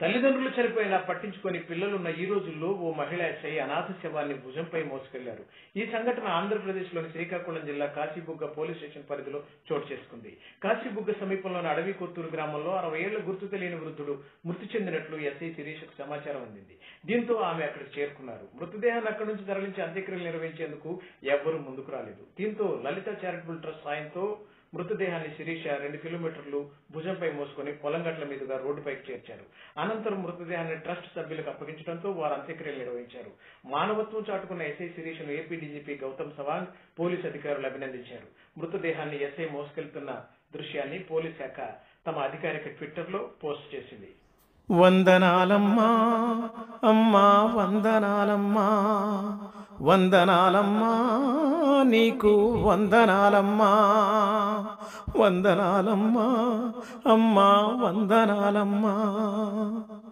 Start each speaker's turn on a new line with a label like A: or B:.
A: తల్లిదండ్రులు చనిపోయినా పట్టించుకొని పిల్లలున్న ఈ రోజుల్లో ఓ మహిళ ఎస్ఐ అనాథ శవాన్ని భుజంపై మోసుకెళ్లారు ఈ సంఘటన ఆంధ్రప్రదేశ్లోని శ్రీకాకుళం జిల్లా కాశీబుగ్గ పోలీస్ స్టేషన్ పరిధిలో చోటు చేసుకుంది కాశీబుగ్గ సమీపంలోని అడవి కొత్తూరు గ్రామంలో అరవై ఏళ్ల గుర్తు తెలియని వృద్ధుడు మృతి చెందినట్లు ఎస్ఐ శిరీషకు సమాచారం అందింది దీంతో ఆమె అక్కడికి చేరుకున్నారు మృతదేహాన్ని అక్కడి నుంచి తరలించి అంత్యక్రియలు నిర్వహించేందుకు ఎవ్వరూ ముందుకు రాలేదు దీంతో లలిత చారిటబుల్ ట్రస్ట్ సాయంతో మృతదేహాన్ని శిరీష రెండు కిలోమీటర్లు భుజంపై మోసుకొని పొలంగట్ల మీదుగా రోడ్డుపైకి చేర్చారు అనంతరం మృతదేహాన్ని ట్రస్ట్ సభ్యులకు అప్పగించడంతో వారు అంత్యక్రియలు నిర్వహించారు మానవత్వం చాటుకున్న ఎస్ఐ శిరీషను AP DGP Gautam Sawang police అధికారులు అభినందించారు మృతదేహాన్ని ఎస్ఐ మోసుకెళ్తున్న దృశ్యాన్ని పోలీస్ శాఖ తమ అధికారిక ట్విట్టర్ లో పోస్ట్ చేసింది
B: వందనాలమ్మా అమ్మా వందనాలమ్మా వందనాలమ్మా నీకు వందనాలమ్మా వందనాలమ్మా అమ్మా వందనాలమ్మా